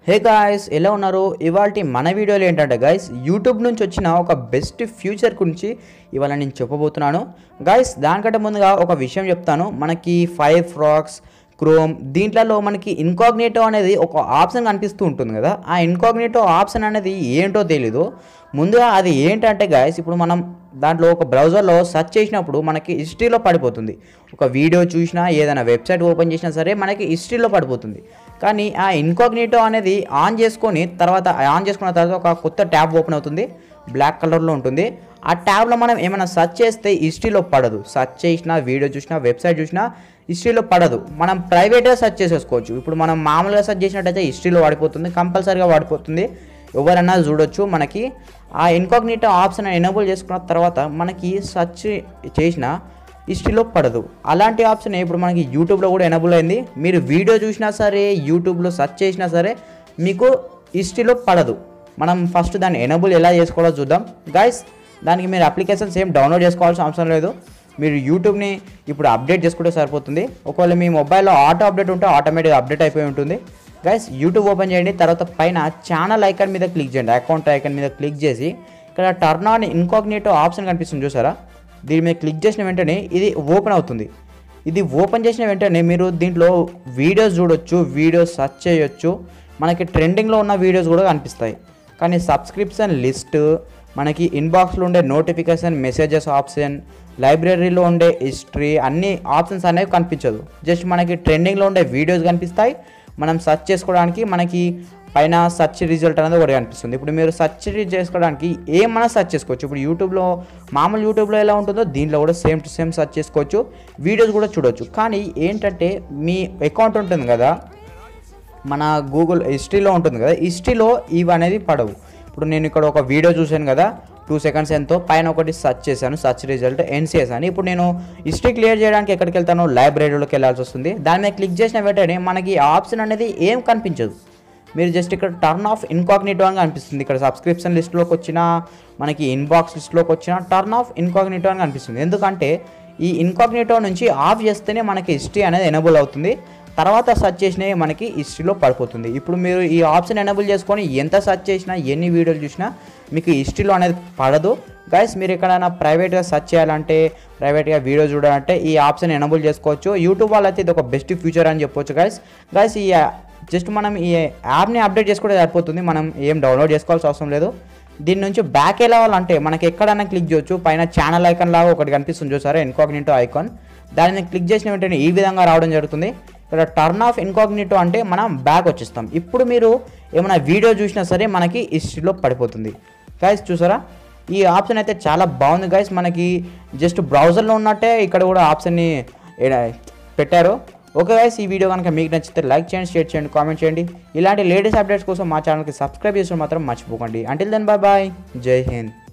hey guys ఎలా ఉన్నారు ఇవాళ మన వీడియోలో ఏంటంటే గాయస్ యూట్యూబ్ నుంచి వచ్చిన ఒక బెస్ట్ ఫ్యూచర్ గురించి ఇవాళ నేను చెప్పబోతున్నాను గాయస్ దానికంటే ముందుగా ఒక విషయం చెప్తాను మనకి ఫైర్ ఫ్రాక్స్ క్రోమ్ దీంట్లో మనకి ఇన్కాగ్నేటో అనేది ఒక ఆప్షన్ కనిపిస్తూ ఉంటుంది కదా ఆ ఇన్కాగ్నేటో ఆప్షన్ అనేది ఏంటో తెలీదు ముందుగా అది ఏంటంటే గాయస్ ఇప్పుడు మనం దాంట్లో ఒక బ్రౌజర్లో సెర్చ్ చేసినప్పుడు మనకి హిస్టరీలో పడిపోతుంది ఒక వీడియో చూసినా ఏదైనా వెబ్సైట్ ఓపెన్ చేసినా సరే మనకి హిస్టరీలో పడిపోతుంది కానీ ఆ ఇన్కాగ్నేటో అనేది ఆన్ చేసుకొని తర్వాత ఆన్ చేసుకున్న తర్వాత ఒక కొత్త ట్యాబ్ ఓపెన్ అవుతుంది బ్లాక్ కలర్లో ఉంటుంది ఆ ట్యాబ్లో మనం ఏమైనా సెర్చ్ చేస్తే హిస్టరీలో పడదు సెర్చ్ చేసినా వీడియో చూసినా వెబ్సైట్ చూసినా హిస్టరీలో పడదు మనం ప్రైవేట్గా సెర్చ్ చేసేసుకోవచ్చు ఇప్పుడు మనం మామూలుగా సెర్చ్ చేసినట్టయితే హిస్టరీలో పడిపోతుంది కంపల్సరీగా పడిపోతుంది ఎవరన్నా చూడొచ్చు మనకి ఆ ఇన్కాగ్నేటో ఆప్షన్ ఎనేబుల్ చేసుకున్న తర్వాత మనకి సెర్చ్ చేసిన హిస్టరీలో పడదు అలాంటి ఆప్షన్ ఇప్పుడు మనకి యూట్యూబ్లో కూడా ఎనబుల్ అయింది మీరు వీడియో చూసినా సరే యూట్యూబ్లో సెర్చ్ చేసినా సరే మీకు హిస్టరీలో పడదు మనం ఫస్ట్ దాన్ని ఎనబుల్ ఎలా చేసుకోవాలో చూద్దాం గైస్ దానికి మీరు అప్లికేషన్స్ ఏం డౌన్లోడ్ చేసుకోవాల్సిన అవసరం లేదు మీరు యూట్యూబ్ని ఇప్పుడు అప్డేట్ చేసుకుంటే సరిపోతుంది ఒకవేళ మీ మొబైల్లో ఆటో అప్డేట్ ఉంటే ఆటోమేటిక్గా అప్డేట్ అయిపోయి ఉంటుంది గైస్ యూట్యూబ్ ఓపెన్ చేయండి తర్వాత పైన ఛానల్ ఐకాన్ మీద క్లిక్ చేయండి అకౌంట్ ఐకాన్ మీద క్లిక్ చేసి ఇక్కడ టర్న్ ఆన్ ఇన్కాగ్నేటో ఆప్షన్ కనిపిస్తుంది చూసారా దీని మీద క్లిక్ చేసిన వెంటనే ఇది ఓపెన్ అవుతుంది ఇది ఓపెన్ చేసిన వెంటనే మీరు దీంట్లో వీడియోస్ చూడొచ్చు వీడియోస్ సెర్చ్ చేయొచ్చు మనకి ట్రెండింగ్లో ఉన్న వీడియోస్ కూడా కనిపిస్తాయి కానీ సబ్స్క్రిప్షన్ లిస్ట్ మనకి ఇన్బాక్స్లో ఉండే నోటిఫికేషన్ మెసేజెస్ ఆప్షన్ లైబ్రరీలో ఉండే హిస్టరీ అన్ని ఆప్షన్స్ అనేవి కనిపించదు జస్ట్ మనకి ట్రెండింగ్లో ఉండే వీడియోస్ కనిపిస్తాయి మనం సెర్చ్ చేసుకోవడానికి మనకి పైన సెర్చ్ రిజల్ట్ అనేది ఒకటి కనిపిస్తుంది ఇప్పుడు మీరు సెర్చ్ చేసుకోవడానికి ఏమన్నా సెర్చ్ చేసుకోవచ్చు ఇప్పుడు యూట్యూబ్లో మామూలు యూట్యూబ్లో ఎలా ఉంటుందో దీంట్లో కూడా సేమ్ టు సేమ్ సెర్చ్ చేసుకోవచ్చు వీడియోస్ కూడా చూడొచ్చు కానీ ఏంటంటే మీ అకౌంట్ ఉంటుంది కదా మన గూగుల్ హిస్టరీలో ఉంటుంది కదా హిస్టరీలో ఇవి అనేది పడవు ఇప్పుడు నేను ఇక్కడ ఒక వీడియో చూశాను కదా టూ సెకండ్స్ ఎంతో పైన ఒకటి సెర్చ్ చేశాను సెర్చ్ రిజల్ట్ ఎన్సిఎస్ అని ఇప్పుడు నేను హిస్టరీ క్లియర్ చేయడానికి ఎక్కడికి వెళ్తాను లైబ్రరీలోకి వెళ్ళాల్సి వస్తుంది దాని మీద క్లిక్ చేసిన వెంటనే మనకి ఆప్షన్ అనేది ఏం కనిపించదు మీరు జస్ట్ ఇక్కడ టర్న్ ఆఫ్ ఇన్కాగ్నిటో అని కనిపిస్తుంది ఇక్కడ సబ్స్క్రిప్షన్ లిస్ట్లోకి వచ్చిన మనకి ఇన్బాక్స్ లిస్ట్లోకి వచ్చిన టర్న్ ఆఫ్ ఇన్కాగ్నిటో అని కనిపిస్తుంది ఎందుకంటే ఈ ఇన్కాగ్నిటో నుంచి ఆఫ్ చేస్తేనే మనకి హిస్టరీ అనేది ఎనబుల్ అవుతుంది తర్వాత సెర్చ్ చేసినవి మనకి హిస్టరీలో పడిపోతుంది ఇప్పుడు మీరు ఈ ఆప్షన్ ఎనబుల్ చేసుకొని ఎంత సెర్చ్ చేసినా ఎన్ని వీడియోలు చూసినా మీకు హిస్టరీలో అనేది పడదు గైస్ మీరు ఎక్కడైనా ప్రైవేట్గా సెర్చ్ చేయాలంటే ప్రైవేట్గా వీడియో చూడాలంటే ఈ ఆప్షన్ ఎనబుల్ చేసుకోవచ్చు యూట్యూబ్ వాళ్ళైతే ఇది ఒక బెస్ట్ ఫ్యూచర్ అని చెప్పొచ్చు గైస్ గైస్ ఈ జస్ట్ మనం ఈ యాప్ని అప్డేట్ చేసుకుంటే సరిపోతుంది మనం ఏం డౌన్లోడ్ చేసుకోవాల్సిన అవసరం లేదు దీని నుంచి బ్యాక్ వెళ్ళాలంటే మనకి ఎక్కడైనా క్లిక్ చేయొచ్చు పైన ఛానల్ ఐకాన్ లాగా ఒకటి కనిపిస్తుంది చూసారా ఇన్కాగ్నిటో ఐకాన్ దానిని క్లిక్ చేసిన వెంటనే ఈ విధంగా రావడం జరుగుతుంది ఇక్కడ టర్న్ ఆఫ్ ఇన్కాగ్నిటో అంటే మనం బ్యాక్ వచ్చేస్తాం ఇప్పుడు మీరు ఏమైనా వీడియో చూసినా సరే మనకి హిస్టరీలో పడిపోతుంది గైస్ చూసారా ఈ ఆప్షన్ అయితే చాలా బాగుంది గైస్ మనకి జస్ట్ బ్రౌజర్లో ఉన్నట్టే ఇక్కడ కూడా ఆప్షన్ని పెట్టారు ఓకే గైస్ ఈ వీడియో కనుక మీకు నచ్చితే లైక్ చేయండి షేర్ చేయండి కామెంట్ చేయండి ఇలాంటి లేటెస్ట్ అప్డేట్స్ కోసం మా ఛానల్కి సబ్స్క్రైబ్ చేసిన మాత్రం మర్చిపోకండి అంటిల్ దెన్ బాయ్ బాయ్ జై హింద్